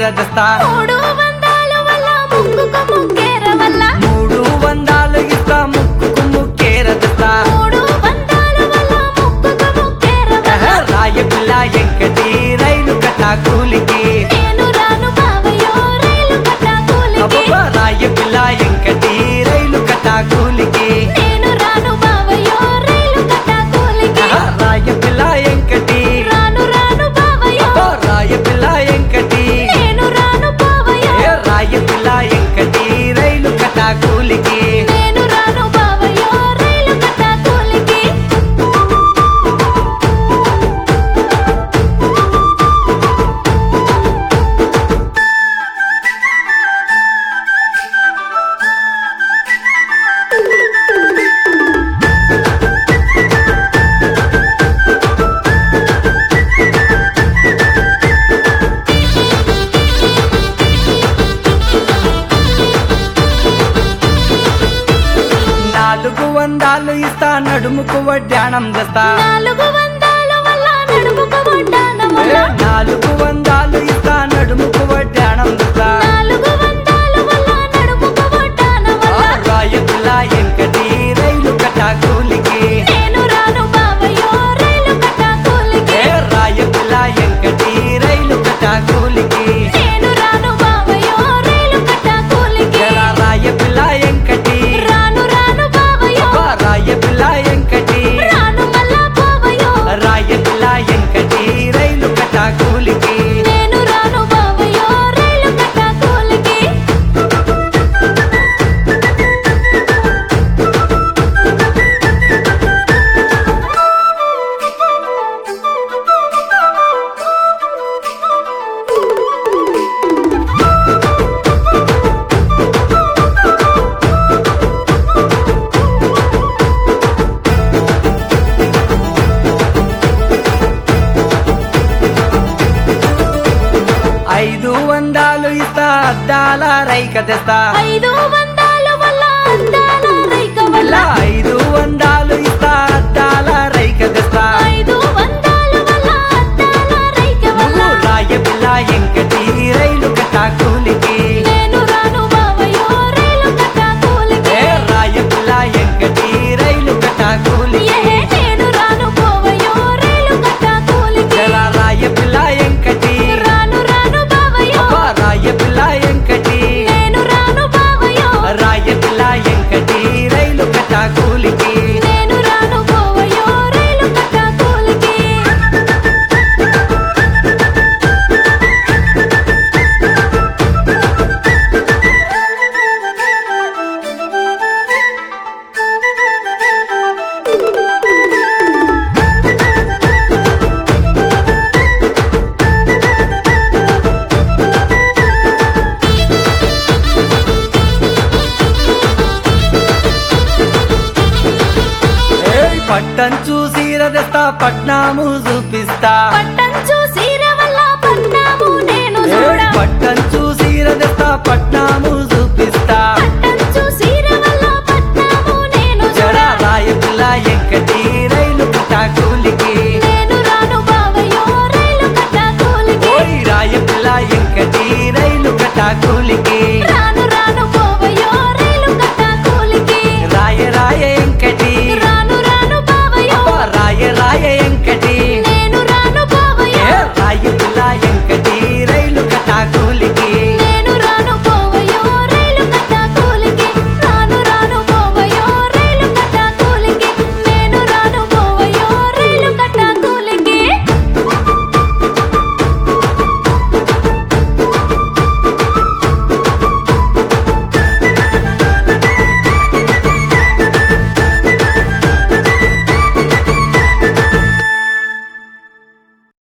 తెస్తా మూడు వందలు వల్ల ముక్కుకు ముక్కేర వల్ల మూడు వందలు ఇస్తా ముక్కుకు ముక్కేర తెస్తా మూడు వందలు వల్ల ముక్కుకు ముక్కేర వల్ల రాయ పిల్ల ఎంకటి రైలు కట్టా కూలికి నేను రాను బావయ్యో రైలు కట్ట కూలికి అబ్బబ్బా, రాయ పిల్ల ఎంకటి రైలు కట్టా కూలికి నేను రాను బావయ్యో రైలు కట్ట కూలికి రాయ పిల్ల ఎంకటి రాను రాను బావయ్యో అబ్బా, రాయ పిల్ల ఎంకటి నేను రాను బావయ్యో ఏ రాయ పిల్ల ఎంకటి రైలు కట్టా కూలికి నేను రాను బావయ్యో రైలు కట్ట కూలికి నాలుగు వందలు ఇస్తా నడుముకు వడ్డాణం తెస్తా నాలుగు వందల వల్ల నడుముకు వడ్డానం ఏ వల్ల నాలుగు వందలు ఇస్తా నడుముకు వడ్డాణం తెస్తా నాలుగు వందల వల్ల నడుముకు వడ్డానం ఆ వల్ల రాయ పిల్ల ఎంకటి రైలు కట్టా కూలికి నేను రాను బావయ్యో రైలు కట్ట కూలికి ఏ రాయ పిల్ల ఎంకటి రైలు కట్టా కూలికి నేను రాను బావయ్యో రైలు కట్ట కూలికి ఎలా రాయ పిల్ల ఎంకటి రాను రాను బావయ్యో అబ్బా, రాయ పిల్ల ఎంకటి రాను మళ్ళా బావయ్యో రాయ పిల్ల ఎంకటి రైలు కట్టా కూలికి నేను రాను బావయ్యో రైలు కట్ట కూలికి ఐదు వందలు ఇస్తా అద్దాల రైక తెస్తా ఐదు వందల వల్ల అందాల రైక వల్ల ఇలా ఐదు వందలు ఇస్తా అద్దాల రైక తెస్తా ఐదు వందల వల్ల అందాల రైక వల్ల నువ్వు రాయ పిల్ల ఎంకటి రైలు కట్టా కూలికి నేను రాను బావయ్యో రైలు కట్ట కూలికి ఏ రాయ పిల్ల ఎంకటి రైలు కట్టా కూలికి ఏ నేను రాను బావయ్యో రైలు కట్ట కూలికి ఎలా రాయ పిల్ల ఎంకటి రాను రాను బావయ్యో అబ్బా, రాయ పిల్ల ఎంకటి నేను రాను బావయ్యో రాయ పిల్ల ఎంకటి రైలు కట్టా కూలికి నేను రాను బావయ్యో రైలు కట్ట కూలికి ఏయ్ పట్టం చూసి రదస్తా పట్నాము చూపిస్తా పట్టం చూసి వల్ల పట్నాము నేను ఏయ్ చూడ పట్టం చూసి రదస్తా పట్నాము